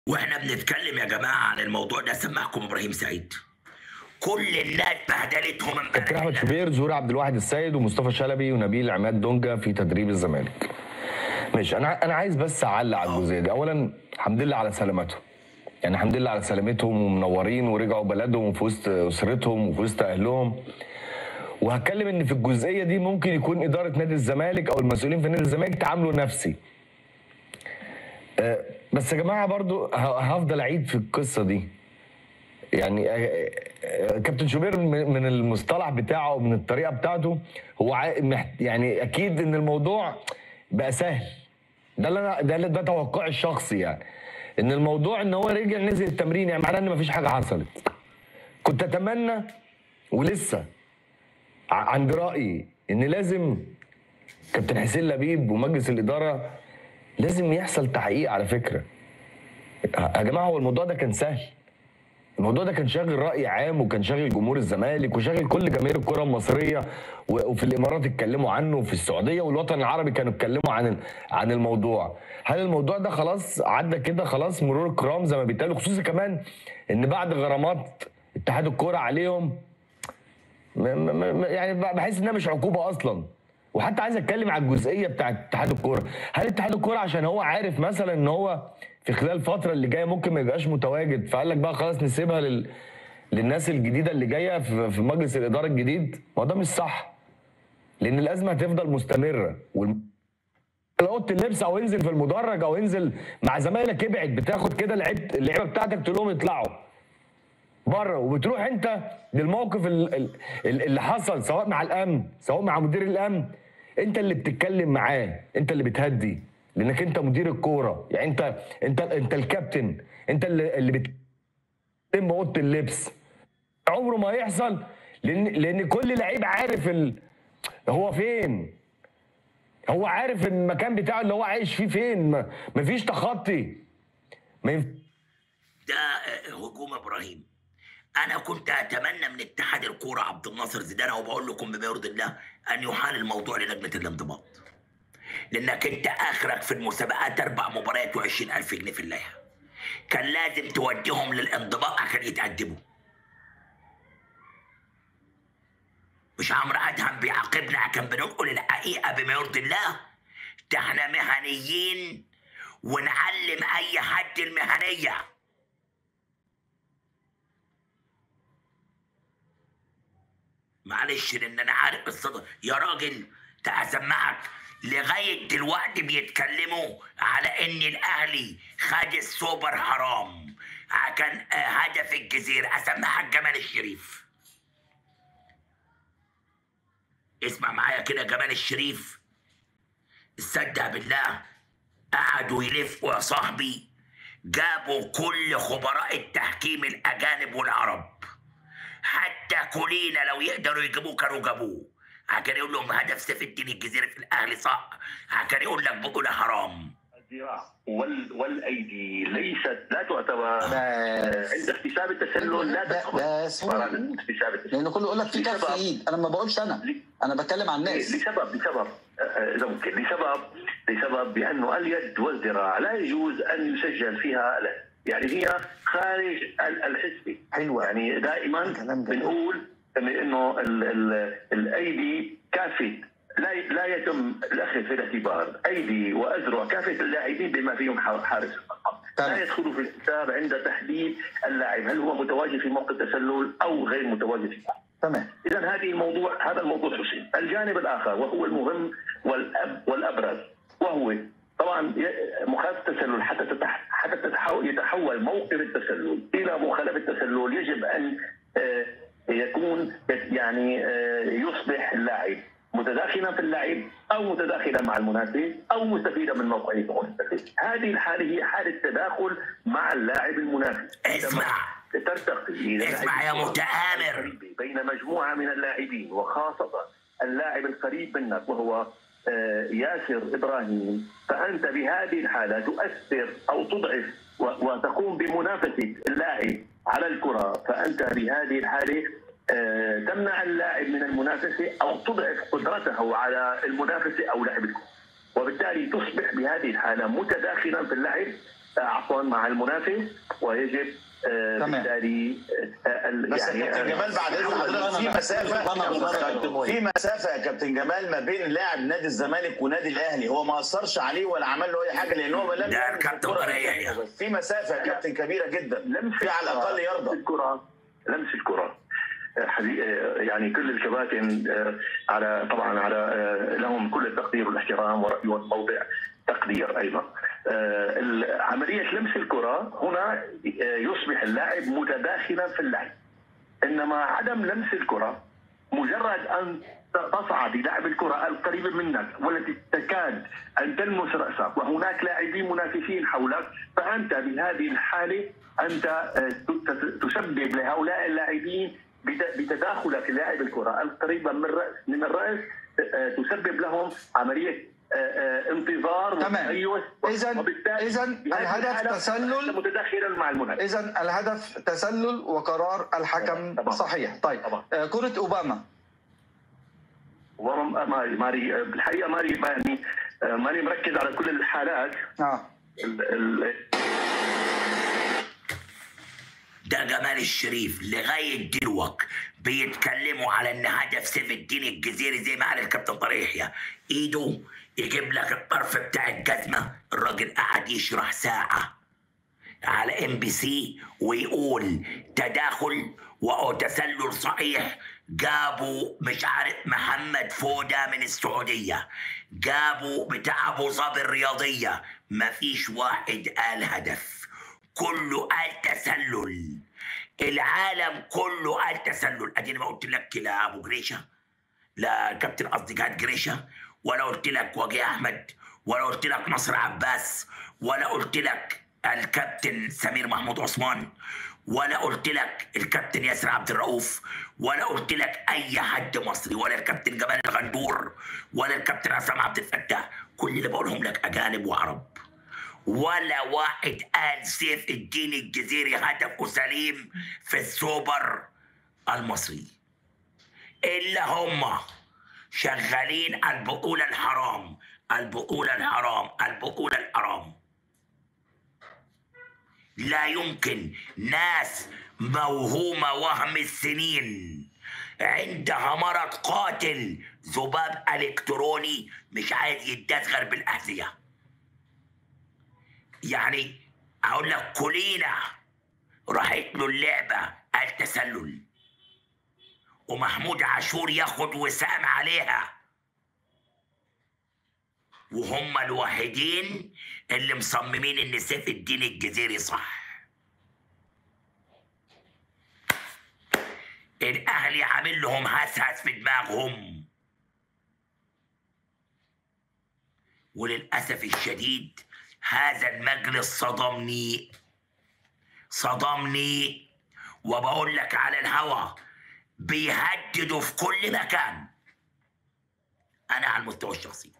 واحنا بنتكلم يا جماعه عن الموضوع ده سمعكم ابراهيم سعيد كل الناس بهدلتهم كابتن احمد امبارح شوبير زهور عبد الواحد السيد ومصطفى شلبي ونبيل عماد دونجا في تدريب الزمالك ماشي انا انا عايز بس اعلق على الجزئيه دي اولا الحمد لله على سلامتهم يعني الحمد لله على سلامتهم ومنورين ورجعوا بلدهم وفي وسط اسرتهم وفي وسط اهلهم وهتكلم ان في الجزئيه دي ممكن يكون اداره نادي الزمالك او المسؤولين في نادي الزمالك تعاملوا نفسي آه، بس يا جماعه برضو ه- هفضل اعيد في القصه دي يعني آه، آه، كابتن شوبير من من المصطلح بتاعه ومن الطريقه بتاعته هو عا- محت- يعني اكيد ان الموضوع بقى سهل ده اللي انا ده, اللي- ده توقعي الشخصي يعني ان الموضوع ان هو رجع نزل التمرين يعني معناه ان مفيش حاجه حصلت كنت اتمنى ولسه ع- عند رايي ان لازم كابتن حسين لبيب ومجلس الاداره لازم يحصل تحقيق على فكره يا جماعه هو الموضوع ده كان سهل الموضوع ده كان شاغل راي عام وكان شاغل جمهور الزمالك وشاغل كل جماهير الكره المصريه و- وفي الامارات اتكلموا عنه وفي السعوديه والوطن العربي كانوا اتكلموا عن ال- عن الموضوع هل الموضوع ده خلاص عدى كده خلاص مرور الكرام زي ما بيتقال خصوصا كمان ان بعد غرامات اتحاد الكوره عليهم م- م- م- يعني ب- بحس انها مش عقوبه اصلا وحتى عايز اتكلم على الجزئيه بتاعت اتحاد الكوره هل اتحاد الكوره عشان هو عارف مثلا ان هو في خلال الفتره اللي جايه ممكن ما يبقاش متواجد فقال لك بقى خلاص نسيبها لل... للناس الجديده اللي جايه في في مجلس الاداره الجديد ما هو ده مش صح لان الازمه هتفضل مستمره وال... لو اوضه اللبس او انزل في المدرج او انزل مع زمايلك ابعد بتاخد كده لعيبه اللعيبه بتاعتك تقول لهم يطلعوا بره وبتروح انت للموقف ال- ال- ال- اللي حصل سواء مع الامن سواء مع مدير الامن انت اللي بتتكلم معاه انت اللي بتهدي لانك انت مدير الكوره يعني انت انت انت الكابتن انت اللي اللي بتتم اوضه اللبس عمره ما يحصل لان لان كل لعيب عارف ال... هو فين هو عارف المكان بتاعه اللي هو عايش فيه فين ما- مفيش تخطي ما ينفعش ده آه، هجوم ابراهيم انا كنت اتمنى من اتحاد الكوره عبد الناصر زيدان وبقول لكم بما يرضي الله ان يحال الموضوع للجنه الانضباط لانك انت اخرك في المسابقات اربع مباريات و ألف جنيه في اللائحه كان لازم توديهم للانضباط عشان يتقدموا مش عمرو ادهم بيعاقبنا عشان بننقل الحقيقه بما يرضي الله ده احنا مهنيين ونعلم اي حد المهنيه معلش لان انا عارف الصدى يا راجل تعال اسمعك لغايه دلوقتي بيتكلموا على ان الاهلي خد السوبر حرام كان آه، هدف الجزيره اسمعك جمال الشريف اسمع معايا كده جمال الشريف تصدق بالله قعدوا يلفوا يا صاحبي جابوا كل خبراء التحكيم الاجانب والعرب حتى كولينا لو يقدروا يجيبوه كانوا جابوه عشان يقول لهم هدف سيف الدين الجزيري في الاهلي صح عشان يقول لك بطوله حرام الذراع وال والايدي ليست لا تعتبر بس عند احتساب التسلل لا تدخل بس هو مباراة يقول. احتساب التسلل لان كله يقول لك في كف لسبب- ايد انا ما بقولش انا انا بتكلم عن الناس لسبب لسبب آه، اذا ممكن لسبب لسبب بانه اليد والذراع لا يجوز ان يسجل فيها له يعني هي خارج ال- الحسبه حلوة. يعني دائما كلام جميل. بنقول إن- انه ال- ال- الايدي كافه لا لا يتم الاخذ في الاعتبار ايدي واذرع كافه اللاعبين بما فيهم ح- حارس المرمى تمام. لا يدخلوا في الحساب عند تحديد اللاعب هل هو متواجد في موقع التسلل او غير متواجد فيه تمام اذا هذه الموضوع هذا الموضوع حسين الجانب الاخر وهو المهم والأب والابرز وهو طبعا ي- مخالفه التسلل حتى تتح... حتى تتحول يتحول موقف التسلل الى مخالفه التسلل يجب ان آه، يكون يعني آه، يصبح اللاعب متداخلا في اللعب او متداخلا مع المنافس او مستفيدا من موقعه المنافس هذه الحاله هي حاله تداخل مع اللاعب المنافس اسمع. ترتقي الى اسمع يا لاعب متآمر. بين مجموعه من اللاعبين وخاصه اللاعب القريب منك وهو آه، ياسر ابراهيم فانت بهذه الحاله تؤثر او تضعف و- وتقوم بمنافسه اللاعب على الكره فانت بهذه الحاله آه، تمنع اللاعب من المنافسه او تضعف قدرته على المنافسه او لعب الكره وبالتالي تصبح بهذه الحاله متداخلا في اللعب آه، عفوا مع المنافس ويجب آه، تمام. بالتالي آه، ال- بس يا كابتن جمال بعد اذن حضرتك في مسافه في مسافه يا كابتن جمال ما بين لاعب نادي الزمالك ونادي الاهلي هو ما اثرش عليه ولا عمل له اي حاجه لان هو لم ده يلمس الكابتن الكرة. بريح. في مسافه يا كابتن كبيره جدا لمس في على الاقل لمس يرضى الكرة لمس الكرة آه، حدي- آه، يعني كل الكباتن آه، على طبعا على آه، لهم كل التقدير والاحترام ورأيهم موضع تقدير ايضا آه، ال- عملية لمس الكرة هنا آه، يصبح اللاعب متداخلا في اللعب انما عدم لمس الكرة مجرد ان تصعد للاعب الكرة القريبة منك والتي تكاد ان تلمس راسك وهناك لاعبين منافسين حولك فانت بهذه الحالة انت آه، ت- تسبب لهؤلاء اللاعبين بت- بتداخلك لاعب الكرة القريبة من الراس من الراس آه، تسبب لهم عملية آه، آه، انتظار تمام. وتهيؤ إذن- وبالتالي إذن بهذه الهدف الحالة تسلل- أنت متداخلا مع المنافس اذا الهدف تسلل وقرار الحكم طبعاً. صحيح طيب طبعاً. آه، كره اوباما ورم ماري ماري بالحقيقه ماري يعني ماني مركز على كل الحالات اه ال- ال- ده جمال الشريف لغايه دلوقتي بيتكلموا على ان هدف سيف الدين الجزيري زي ما قال الكابتن طارق يحيى ايده يجيب لك الطرف بتاع الجزمه الراجل قعد يشرح ساعه على ام بي سي ويقول تداخل او تسلل صحيح جابوا مش عارف محمد فوده من السعوديه جابوا بتاع ابو ظبي الرياضيه مفيش واحد قال هدف كله قال تسلل العالم كله قال تسلل اديني ما قلت لك لا ابو جريشه لا كابتن قصدي جهاد جريشه ولا قلت لك وجيه احمد ولا قلت لك نصر عباس ولا قلت لك الكابتن سمير محمود عثمان ولا قلت لك الكابتن ياسر عبد الرؤوف ولا قلت لك اي حد مصري ولا الكابتن جمال الغندور ولا الكابتن عصام عبد الفتاح كل اللي بقولهم لك اجانب وعرب ولا واحد قال سيف الدين الجزيري هدفه سليم في السوبر المصري الا هم شغالين البطولة الحرام البطولة الحرام البطولة الحرام لا يمكن ناس موهومة وهم السنين عندها مرض قاتل ذباب الكتروني مش عايز يداس غير بالاحذيه يعني اقول لك كلينا راحت له اللعبه التسلل ومحمود عاشور ياخد وسام عليها وهم الوحيدين اللي مصممين ان سيف الدين الجزيري صح الاهلي عامل لهم هسهس في دماغهم وللاسف الشديد هذا المجلس صدمني صدمني وبقول لك على الهوى بيهددوا في كل مكان انا على المستوى الشخصي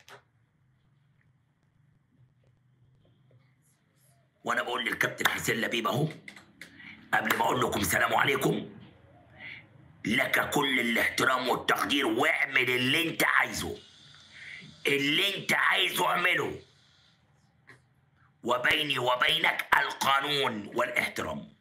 وانا بقول للكابتن حسين لبيب اهو قبل ما اقول لكم سلام عليكم لك كل الاحترام والتقدير واعمل اللي انت عايزه اللي انت عايزه اعمله وبيني وبينك القانون والاحترام